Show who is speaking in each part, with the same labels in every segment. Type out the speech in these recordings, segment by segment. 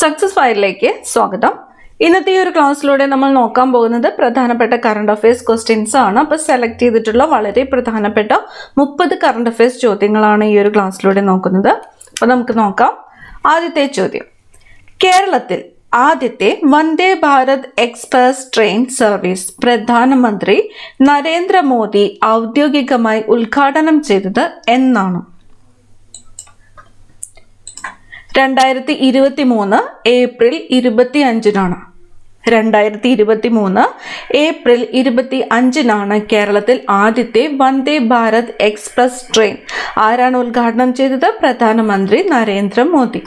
Speaker 1: success ഫയലിലേക്ക് സ്വാഗതം ഇന്നത്തെ ഈ ഒരു ക്ലാസ്സിലൂടെ നമ്മൾ നോക്കാൻ പോകുന്നത് പ്രധാനപ്പെട്ട കറണ്ട് അഫയേഴ്സ് ക്വസ്റ്റ്യൻസ് ആണ് അപ്പോൾ സെലക്ട് ചെയ്തിട്ടുള്ള വളരെ പ്രധാനപ്പെട്ട മുപ്പത് കറണ്ട് അഫയേഴ്സ് ചോദ്യങ്ങളാണ് ഈ ഒരു ക്ലാസ്സിലൂടെ നോക്കുന്നത് അപ്പോൾ നമുക്ക് നോക്കാം ആദ്യത്തെ ചോദ്യം കേരളത്തിൽ ആദ്യത്തെ Vande Bharat express train service പ്രധാനമന്ത്രി നരേന്ദ്രമോദി ഔദ്യോഗികമായി ഉദ്ഘാടനം ചെയ്തത് എന്നാണ് രണ്ടായിരത്തി ഇരുപത്തി മൂന്ന് ഏപ്രിൽ ഇരുപത്തി അഞ്ചിനാണ് രണ്ടായിരത്തി ഇരുപത്തി മൂന്ന് ഏപ്രിൽ ഇരുപത്തി അഞ്ചിനാണ് കേരളത്തിൽ ആദ്യത്തെ വന്ദേ ഭാരത് എക്സ്പ്രസ് ട്രെയിൻ ആരാണ് ഉദ്ഘാടനം ചെയ്തത് പ്രധാനമന്ത്രി നരേന്ദ്രമോദി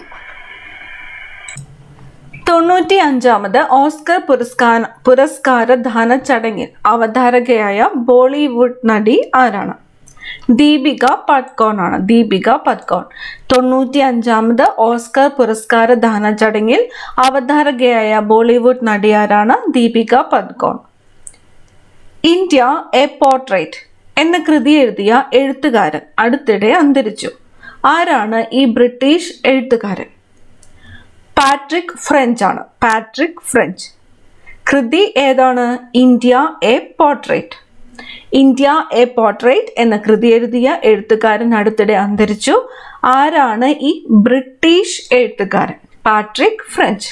Speaker 1: തൊണ്ണൂറ്റി അഞ്ചാമത് ഓസ്കർ പുരസ്കാര പുരസ്കാര ദാന ചടങ്ങിൽ അവതാരകയായ ബോളിവുഡ് നടി ആരാണ് ദീപിക പഡ്കോൺ ആണ് ദീപിക പഡ്കോൺ തൊണ്ണൂറ്റി അഞ്ചാമത് ഓസ്കർ പുരസ്കാര ദാന ചടങ്ങിൽ അവതാരകയായ ബോളിവുഡ് നടി ആരാണ് Deepika Padukone India a portrait എന്ന കൃതി എഴുതിയ എഴുത്തുകാരൻ അടുത്തിടെ അന്തരിച്ചു ആരാണ് ഈ ബ്രിട്ടീഷ് എഴുത്തുകാരൻ പാട്രിക് ഫ്രഞ്ച് ആണ് പാട്രിക് ഫ്രഞ്ച് കൃതി ഏതാണ് India a portrait India a portrait എന്ന കൃതി എഴുതിയ എഴുത്തുകാരൻ അടുത്തിടെ അന്തരിച്ചു ആരാണ് ഈ ബ്രിട്ടീഷ് എഴുത്തുകാരൻ പാട്രിക് ഫ്രഞ്ച്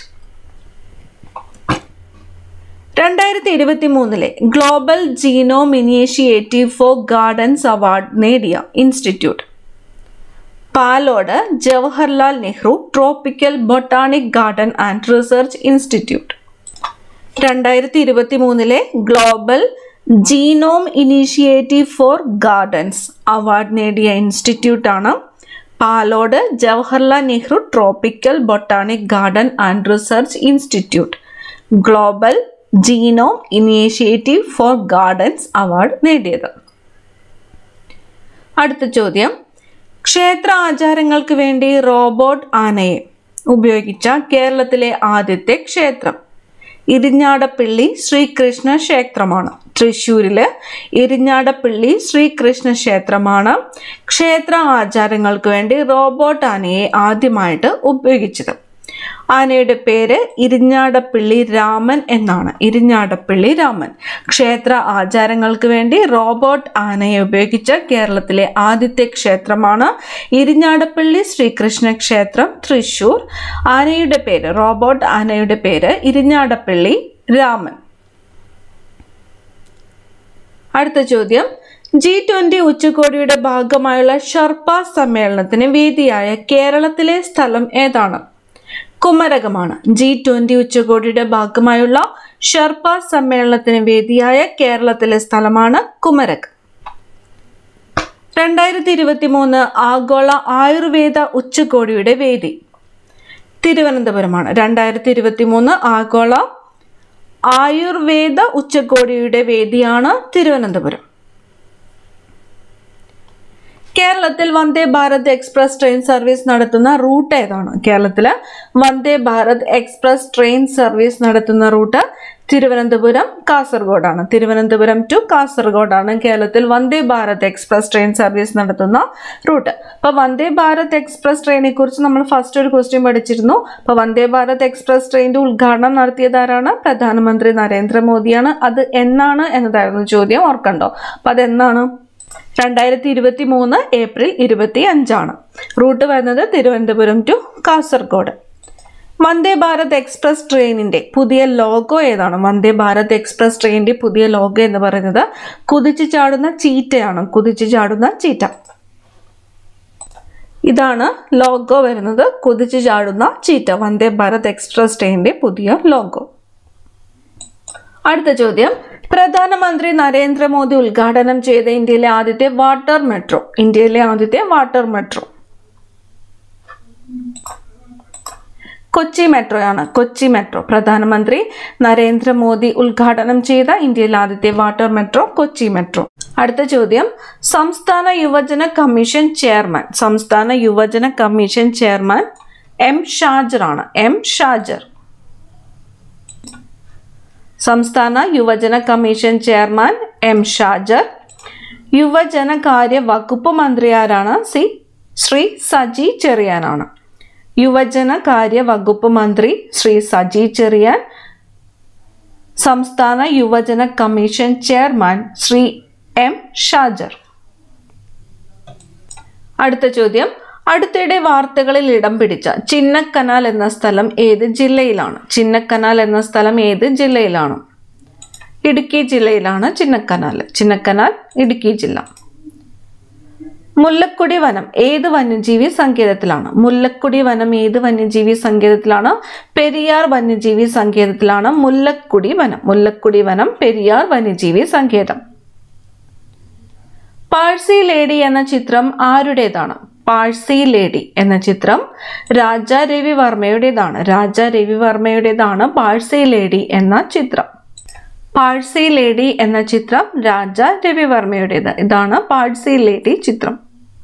Speaker 1: രണ്ടായിരത്തി ഇരുപത്തി മൂന്നിലെ global genome initiative for gardens award നേടിയ institute Palode Jawaharlal Nehru tropical botanic garden and research institute രണ്ടായിരത്തി ഇരുപത്തി മൂന്നിലെ global genome initiative for gardens award നേടിയ ഇൻസ്റ്റിറ്റ്യൂട്ടാണ് Palode Jawaharlal Nehru tropical botanic garden and research institute global genome initiative for gardens award നേടിയത് അടുത്ത ചോദ്യം ക്ഷേത്ര ആചാരങ്ങൾക്ക് വേണ്ടി റോബോട്ട് ആനയെ ഉപയോഗിച്ച കേരളത്തിലെ ആദ്യത്തെ ക്ഷേത്രം ഇരിഞ്ഞാടപ്പള്ളി ശ്രീകൃഷ്ണ ക്ഷേത്രമാണ് തൃശ്ശൂരില് ഇരിഞ്ഞാടപ്പള്ളി ശ്രീകൃഷ്ണ ക്ഷേത്രമാണ് ക്ഷേത്ര ആചാരങ്ങൾക്ക് വേണ്ടി റോബോട്ട് ആനയെ ആദ്യമായിട്ട് ഉപയോഗിച്ചത് ആനയുടെ പേര് ഇരിഞ്ഞാടപ്പള്ളി രാമൻ എന്നാണ് ഇരിഞ്ഞാടപ്പള്ളി രാമൻ ക്ഷേത്ര ആചാരങ്ങൾക്ക് വേണ്ടി റോബോട്ട് ആനയെ ഉപയോഗിച്ച കേരളത്തിലെ ആദ്യത്തെ ക്ഷേത്രമാണ് ഇരിഞ്ഞാടപ്പള്ളി ശ്രീകൃഷ്ണ ക്ഷേത്രം തൃശൂർ ആനയുടെ പേര് റോബോട്ട് ആനയുടെ പേര് ഇരിഞ്ഞാടപ്പള്ളി രാമൻ അടുത്ത ചോദ്യം ജി ട്വന്റി ഉച്ചകോടിയുടെ ഭാഗമായുള്ള ഷർപ്പ സമ്മേളനത്തിന് വേദിയായ കേരളത്തിലെ സ്ഥലം ഏതാണ് കുമരകമാണ് ജി ട്വന്റി ഉച്ചകോടിയുടെ ഭാഗമായുള്ള ഷർപ്പ സമ്മേളനത്തിന് വേദിയായ കേരളത്തിലെ സ്ഥലമാണ് കുമരകം രണ്ടായിരത്തി ഇരുപത്തി മൂന്ന് ആഗോള ആയുർവേദ ഉച്ചകോടിയുടെ വേദി തിരുവനന്തപുരമാണ് രണ്ടായിരത്തി ഇരുപത്തി മൂന്ന് ആഗോള ആയുർവേദ ഉച്ചകോടിയുടെ വേദിയാണ് തിരുവനന്തപുരം കേരളത്തിൽ Vande Bharat express train service നടത്തുന്ന റൂട്ട് ഏതാണ് കേരളത്തിൽ Vande Bharat express train service നടത്തുന്ന റൂട്ട് തിരുവനന്തപുരം കാസർഗോഡാണ് തിരുവനന്തപുരം ടു കാസർഗോഡാണ് കേരളത്തിൽ Vande Bharat express train service നടത്തുന്ന റൂട്ട് അപ്പോൾ വന്ദേ ഭാരത് എക്സ്പ്രസ് ട്രെയിനെ കുറിച്ച് നമ്മൾ ഫസ്റ്റ് ഒരു ക്വസ്റ്റ്യൻ പഠിച്ചിരുന്നു അപ്പോൾ വന്ദേ ഭാരത് എക്സ്പ്രസ് ട്രെയിനിന്റെ ഉദ്ഘാടനം നടത്തിയതാരാണ് പ്രധാനമന്ത്രി നരേന്ദ്രമോദിയാണ് അത് എന്നാണ് എന്നതായിരുന്നു ചോദ്യം ഓർക്കണ്ടോ അപ്പം അതെന്നാണ് രണ്ടായിരത്തി ഇരുപത്തി മൂന്ന് ഏപ്രിൽ ഇരുപത്തി അഞ്ചാണ് റൂട്ട് വരുന്നത് തിരുവനന്തപുരം ടു കാസർഗോഡ് വന്ദേ ഭാരത് എക്സ്പ്രസ് ട്രെയിനിന്റെ പുതിയ ലോഗോ ഏതാണ് വന്ദേ ഭാരത് എക്സ്പ്രസ് ട്രെയിനിന്റെ പുതിയ ലോഗോ എന്ന് പറയുന്നത് കുതിച്ചു ചാടുന്ന ചീറ്റയാണ് കുതിച്ചു ചാടുന്ന ചീറ്റ ഇതാണ് ലോഗോ വരുന്നത് കുതിച്ചു ചാടുന്ന ചീറ്റ വന്ദേ ഭാരത് എക്സ്പ്രസ് ട്രെയിനിന്റെ പുതിയ ലോഗോ അടുത്ത ചോദ്യം പ്രധാനമന്ത്രി നരേന്ദ്രമോദി ഉദ്ഘാടനം ചെയ്ത ഇന്ത്യയിലെ ആദ്യത്തെ വാട്ടർ മെട്രോ ഇന്ത്യയിലെ ആദ്യത്തെ വാട്ടർ മെട്രോ കൊച്ചി മെട്രോയാണ് കൊച്ചി മെട്രോ പ്രധാനമന്ത്രി നരേന്ദ്രമോദി ഉദ്ഘാടനം ചെയ്ത ഇന്ത്യയിലെ ആദ്യത്തെ വാട്ടർ മെട്രോ കൊച്ചി മെട്രോ അടുത്ത ചോദ്യം സംസ്ഥാന യുവജന കമ്മീഷൻ ചെയർമാൻ സംസ്ഥാന യുവജന കമ്മീഷൻ ചെയർമാൻ എം ഷാജർ ആണ് എം ഷാജർ സംസ്ഥാന യുവജന കമ്മീഷൻ ചെയർമാൻ എം ഷാജർ യുവജനകാര്യ വകുപ്പ് മന്ത്രി ആരാണ് സി ശ്രീ സജി ചെറിയാനാണ് യുവജന കാര്യ വകുപ്പ് മന്ത്രി ശ്രീ സജി ചെറിയാൻ സംസ്ഥാന യുവജന commission chairman Shri M Shajar അടുത്ത ചോദ്യം അടുത്തിടെ വാർത്തകളിൽ ഇടം പിടിച്ച ചിന്നക്കനാൽ എന്ന സ്ഥലം ഏത് ജില്ലയിലാണ് ചിന്നക്കനാൽ എന്ന സ്ഥലം ഏത് ജില്ലയിലാണ് ഇടുക്കി ജില്ലയിലാണ് ചിന്നക്കനാൽ ചിന്നക്കനാൽ ഇടുക്കി ജില്ല മുല്ലക്കുടി വനം ഏത് വന്യജീവി സങ്കേതത്തിലാണ് മുല്ലക്കുടി വനം ഏത് വന്യജീവി സങ്കേതത്തിലാണ് പെരിയാർ വന്യജീവി സങ്കേതത്തിലാണ് മുല്ലക്കുടി വനം മുല്ലക്കുടി വനം പെരിയാർ വന്യജീവി സങ്കേതം പാഴ്സി ലേഡി എന്ന ചിത്രം ആരുടേതാണ് പാഴ്സി ലേഡി എന്ന ചിത്രം രാജ രവിവർമ്മയുടേതാണ് രാജ രവിവർമ്മയുടേതാണ് പാഴ്സി ലേഡി എന്ന ചിത്രം പാഴ്സി ലേഡി എന്ന ചിത്രം രാജ രവിവർമ്മയുടേത് ഇതാണ് പാഴ്സി ലേഡി ചിത്രം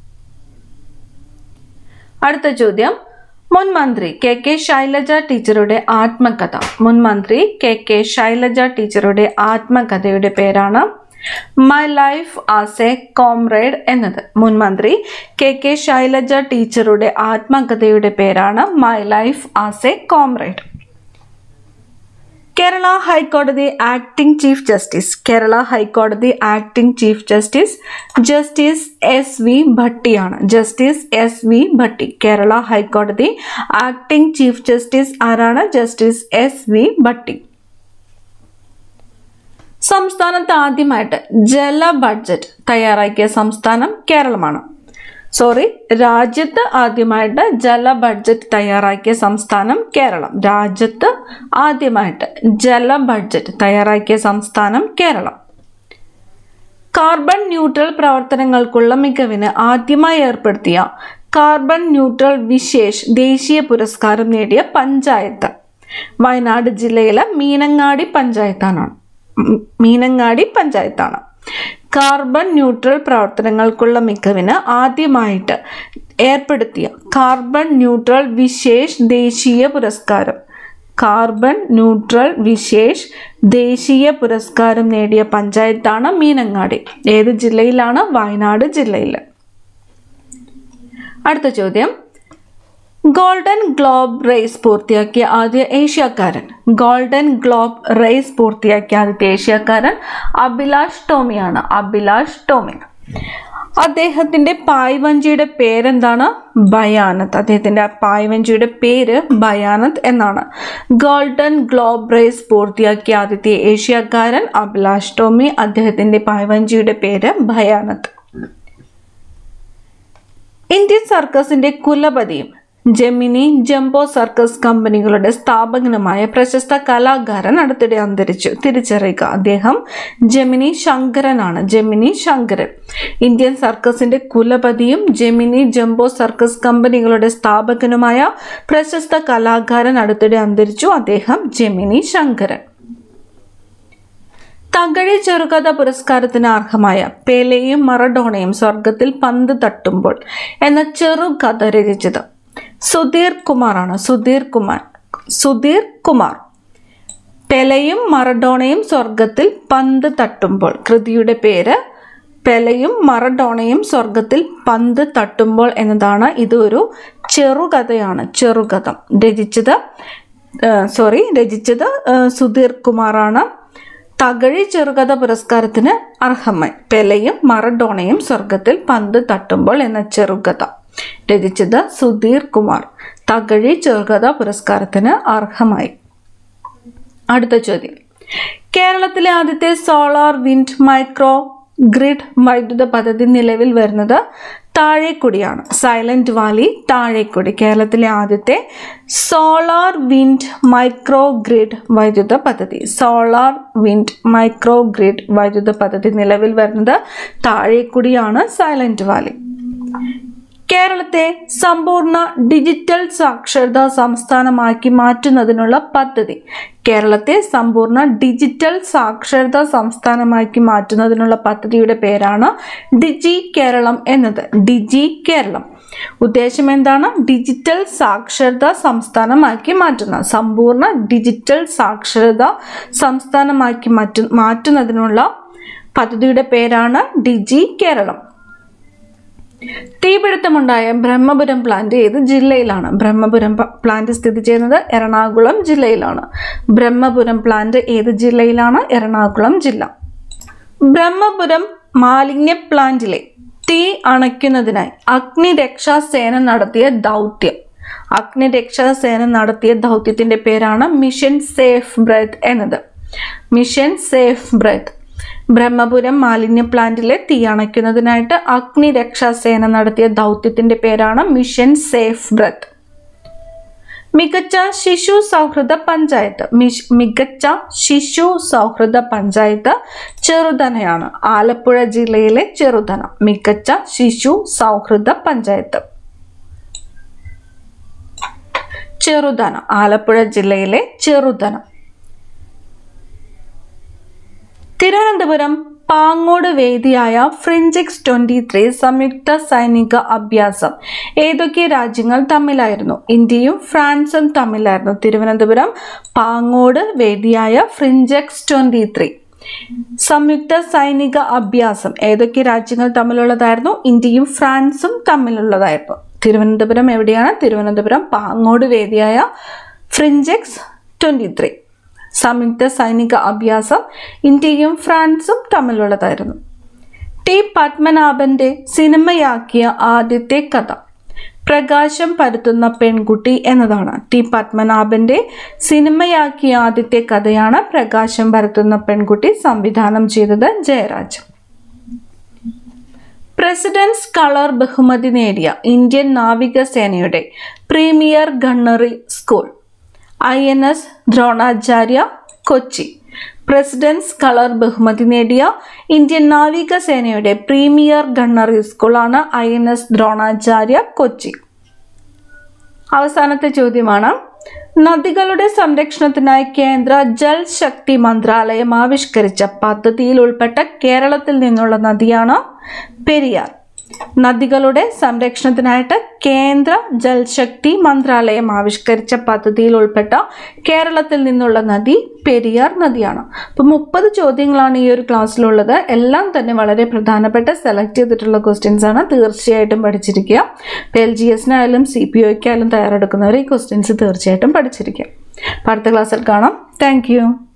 Speaker 1: അടുത്ത ചോദ്യം മുൻ മന്ത്രി കെ കെ ശൈലജ ടീച്ചറുടെ ആത്മകഥ മുൻ മന്ത്രി കെ കെ ശൈലജ ടീച്ചറുടെ ആത്മകഥയുടെ പേരാണ് my life as A comrade എന്നത് മുൻ മന്ത്രി കെ കെ ശൈലജ ടീച്ചറുടെ ആത്മകഥയുടെ പേരാണ് മൈ ലൈഫ് ആസ് എ കോംറേഡ് കേരള ഹൈക്കോടതി ആക്ടിംഗ് ചീഫ് ജസ്റ്റിസ് കേരള ഹൈക്കോടതി acting chief justice justice S V ഭട്ടിയാണ് justice S V Bhatti Kerala ഹൈക്കോടതി ആക്ടിംഗ് ചീഫ് ജസ്റ്റിസ് ആരാണ് ജസ്റ്റിസ് എസ് വി ഭട്ടി സംസ്ഥാനത്ത് ആദ്യമായിട്ട് ജല ബഡ്ജറ്റ് തയ്യാറാക്കിയ സംസ്ഥാനം കേരളമാണ് സോറി രാജ്യത്ത് ആദ്യമായിട്ട് ജല ബഡ്ജറ്റ് തയ്യാറാക്കിയ സംസ്ഥാനം കേരളം രാജ്യത്ത് ആദ്യമായിട്ട് ജല ബഡ്ജറ്റ് തയ്യാറാക്കിയ സംസ്ഥാനം കേരളം കാർബൺ ന്യൂട്രൽ പ്രവർത്തനങ്ങൾക്കുള്ള മികവിന് ആദ്യമായി ഏർപ്പെടുത്തിയ കാർബൺ ന്യൂട്രൽ വിശേഷ് ദേശീയ പുരസ്കാരം നേടിയ പഞ്ചായത്ത് വയനാട് ജില്ലയിലെ മീനങ്ങാടി പഞ്ചായത്താണ് മീനങ്ങാടി പഞ്ചായത്താണ് കാർബൺ ന്യൂട്രൽ പ്രവർത്തനങ്ങൾക്കുള്ള മികവിന് ആദ്യമായിട്ട് ഏർപ്പെടുത്തിയ കാർബൺ ന്യൂട്രൽ വിശേഷ് ദേശീയ പുരസ്കാരം കാർബൺ ന്യൂട്രൽ വിശേഷ് ദേശീയ പുരസ്കാരം നേടിയ പഞ്ചായത്താണ് മീനങ്ങാടി ഏത് ജില്ലയിലാണ് വയനാട് ജില്ലയിൽ അടുത്ത ചോദ്യം ഗോൾഡൻ ഗ്ലോബ് റേസ് പൂർത്തിയാക്കിയ ആദ്യ ഏഷ്യക്കാരൻ ഗോൾഡൻ ഗ്ലോബ് റേസ് പൂർത്തിയാക്കിയ ആദ്യത്തെ ഏഷ്യക്കാരൻ അഭിലാഷ് ടോമിയാണ് അഭിലാഷ് ടോമി അദ്ദേഹത്തിന്റെ പായ്വഞ്ചിയുടെ പേരെന്താണ് ഭയാനത്ത് അദ്ദേഹത്തിന്റെ പായ്വഞ്ചിയുടെ പേര് ഭയാനത്ത് എന്നാണ് ഗോൾഡൻ ഗ്ലോബ് റേസ് പൂർത്തിയാക്കിയ ആദ്യത്തെ ഏഷ്യക്കാരൻ അഭിലാഷ് ടോമി അദ്ദേഹത്തിന്റെ പായ്വഞ്ചിയുടെ പേര് ഭയാനത്ത് ഇന്ത്യൻ സർക്കസിന്റെ കുലപതിയും ജെമിനി ജംബോ സർക്കസ് കമ്പനികളുടെ സ്ഥാപകനുമായ പ്രശസ്ത കലാകാരൻ അടുത്തിടെ അന്തരിച്ചു തിരിച്ചറിയുക അദ്ദേഹം ജെമിനി ശങ്കരനാണ് ജെമിനി ശങ്കരൻ ഇന്ത്യൻ സർക്കസിന്റെ കുലപതിയും ജെമിനി ജംബോ സർക്കസ് കമ്പനികളുടെ സ്ഥാപകനുമായ പ്രശസ്ത കലാകാരൻ അടുത്തിടെ അന്തരിച്ചു അദ്ദേഹം ജെമിനി ശങ്കരൻ തകഴി ചെറുകഥ പുരസ്കാരത്തിന് അർഹമായ പേലെയും മറഡോണയും സ്വർഗത്തിൽ പന്ത് തട്ടുമ്പോൾ എന്ന ചെറുകഥ രചിച്ചത് സുധീർ കുമാറാണ് സുധീർ കുമാർ സുധീർ കുമാർ പെലയും മറഡോണയും സ്വർഗത്തിൽ പന്ത് തട്ടുമ്പോൾ കൃതിയുടെ പേര് പെലയും മറഡോണയും സ്വർഗത്തിൽ പന്ത് തട്ടുമ്പോൾ എന്നതാണ് ഇത് ഒരു ചെറുകഥയാണ് ചെറുകഥ രചിച്ചത് സോറി രചിച്ചത് സുധീർ കുമാറാണ് തകഴി ചെറുകഥ പുരസ്കാരത്തിന് അർഹമായി പെലയും മറഡോണയും സ്വർഗത്തിൽ പന്ത് തട്ടുമ്പോൾ എന്ന ചെറുകഥ രചിച്ചത് സുധീർ കുമാർ തകഴി ചെറുകഥ പുരസ്കാരത്തിന് അർഹമായി അടുത്ത ചോദ്യം കേരളത്തിലെ ആദ്യത്തെ സോളാർ വിൻഡ് മൈക്രോ ഗ്രിഡ് വൈദ്യുത പദ്ധതി നിലവിൽ വരുന്നത് താഴേക്കുടിയാണ് സൈലന്റ് വാലി താഴേക്കുടി കേരളത്തിലെ ആദ്യത്തെ സോളാർ വിൻഡ് മൈക്രോ ഗ്രിഡ് വൈദ്യുത പദ്ധതി സോളാർ വിൻഡ് മൈക്രോ ഗ്രിഡ് വൈദ്യുത പദ്ധതി നിലവിൽ വരുന്നത് താഴേക്കുടിയാണ് സൈലന്റ് വാലി കേരളത്തെ സമ്പൂർണ്ണ ഡിജിറ്റൽ സാക്ഷരതാ സംസ്ഥാനമാക്കി മാറ്റുന്നതിനുള്ള പദ്ധതി കേരളത്തെ സമ്പൂർണ്ണ ഡിജിറ്റൽ സാക്ഷരതാ സംസ്ഥാനമാക്കി മാറ്റുന്നതിനുള്ള പദ്ധതിയുടെ പേരാണ് ഡിജി കേരളം എന്നത് ഡിജി കേരളം ഉദ്ദേശം എന്താണ് ഡിജിറ്റൽ സാക്ഷരതാ സംസ്ഥാനമാക്കി മാറ്റുന്ന സമ്പൂർണ്ണ ഡിജിറ്റൽ സാക്ഷരതാ സംസ്ഥാനമാക്കി മാറ്റു മാറ്റുന്നതിനുള്ള പദ്ധതിയുടെ പേരാണ് ഡിജി കേരളം തീപിടുത്തമുണ്ടായ ബ്രഹ്മപുരം പ്ലാന്റ് ഏത് ജില്ലയിലാണ് ബ്രഹ്മപുരം പ- പ്ലാന്റ് സ്ഥിതി ചെയ്യുന്നത് എറണാകുളം ജില്ലയിലാണ് ബ്രഹ്മപുരം പ്ലാന്റ് ഏത് ജില്ലയിലാണ് എറണാകുളം ജില്ല ബ്രഹ്മപുരം മാലിന്യ പ്ലാന്റിലെ തീ അണയ്ക്കുന്നതിനായി അഗ്നിരക്ഷാ സേന നടത്തിയ ദൗത്യം അഗ്നിരക്ഷാ സേന നടത്തിയ ദൗത്യത്തിന്റെ പേരാണ് മിഷൻ സേഫ് ബ്രെത്ത് എന്നത് മിഷൻ സേഫ് ബ്രെത്ത് ബ്രഹ്മപുരം മാലിന്യ പ്ലാന്റിലെ തീ അണയ്ക്കുന്നതിനായിട്ട് അഗ്നിരക്ഷാ സേന നടത്തിയ ദൗത്യത്തിന്റെ പേരാണ് മിഷൻ സേഫ് ബ്രെത്ത് മികച്ച ശിശു സൗഹൃദ പഞ്ചായത്ത് മിഷ്- മികച്ച ശിശു സൗഹൃദ പഞ്ചായത്ത് ചെറുതനയാണ് ആലപ്പുഴ ജില്ലയിലെ ചെറുതന മികച്ച ശിശു സൗഹൃദ പഞ്ചായത്ത് ചെറുതന ആലപ്പുഴ ജില്ലയിലെ ചെറുതന തിരുവനന്തപുരം പാങ്ങോട് വേദിയായ ഫ്രിഞ്ചിക്സ് ട്വന്റി ത്രീ സംയുക്ത സൈനിക അഭ്യാസം ഏതൊക്കെ രാജ്യങ്ങൾ തമ്മിലായിരുന്നു ഇന്ത്യയും ഫ്രാൻസും തമ്മിലായിരുന്നു തിരുവനന്തപുരം പാങ്ങോട് വേദിയായ ഫ്രിഞ്ചക്സ് ട്വന്റി ത്രീ സംയുക്ത സൈനിക അഭ്യാസം ഏതൊക്കെ രാജ്യങ്ങൾ തമ്മിലുള്ളതായിരുന്നു ഇന്ത്യയും ഫ്രാൻസും തമ്മിലുള്ളതായിരുന്നു തിരുവനന്തപുരം എവിടെയാണ് തിരുവനന്തപുരം പാങ്ങോട് വേദിയായ ഫ്രിഞ്ചക്സ് ട്വന്റി ത്രീ സംയുക്ത സൈനിക അഭ്യാസം ഇന്ത്യയും ഫ്രാൻസും തമ്മിലുള്ളതായിരുന്നു ടി പത്മനാഭന്റെ സിനിമയാക്കിയ ആദ്യത്തെ കഥ പ്രകാശം പരത്തുന്ന പെൺകുട്ടി എന്നതാണ് ടി പത്മനാഭന്റെ സിനിമയാക്കിയ ആദ്യത്തെ കഥയാണ് പ്രകാശം പരത്തുന്ന പെൺകുട്ടി സംവിധാനം ചെയ്തത് ജയരാജ് പ്രസിഡന്റ്സ് കളർ ബഹുമതി നേടിയ ഇന്ത്യൻ നാവികസേനയുടെ premier gunnery school I N S Dronacharya Kochi president's colour ബഹുമതി നേടിയ ഇന്ത്യൻ നാവികസേനയുടെ പ്രീമിയർ ഗണ്ണറി സ്കൂളാണ് I N S Dronacharya Kochi അവസാനത്തെ ചോദ്യമാണ് നദികളുടെ സംരക്ഷണത്തിനായി കേന്ദ്ര ജൽ ശക്തി മന്ത്രാലയം ആവിഷ്കരിച്ച പദ്ധതിയിൽ ഉൾപ്പെട്ട കേരളത്തിൽ നിന്നുള്ള നദിയാണ് പെരിയാർ നദികളുടെ സംരക്ഷണത്തിനായിട്ട് കേന്ദ്ര ജൽശക്തി മന്ത്രാലയം ആവിഷ്കരിച്ച പദ്ധതിയിൽ ഉൾപ്പെട്ട കേരളത്തിൽ നിന്നുള്ള നദി പെരിയാർ നദിയാണ് അപ്പോൾ മുപ്പത് ചോദ്യങ്ങളാണ് ഈ ഒരു ക്ലാസ്സിലുള്ളത് എല്ലാം തന്നെ വളരെ പ്രധാനപ്പെട്ട സെലക്ട് ചെയ്തിട്ടുള്ള ക്വസ്റ്റ്യൻസ് ആണ് തീർച്ചയായിട്ടും പഠിച്ചിരിക്കുക ഇപ്പോൾ എൽ ജി എസിനായാലും സി പി ഒക്കായാലും തയ്യാറെടുക്കുന്നവർ ഈ ക്വസ്റ്റ്യൻസ് തീർച്ചയായിട്ടും പഠിച്ചിരിക്കുക അപ്പോൾ അടുത്ത ക്ലാസ്സിൽ കാണാം താങ്ക്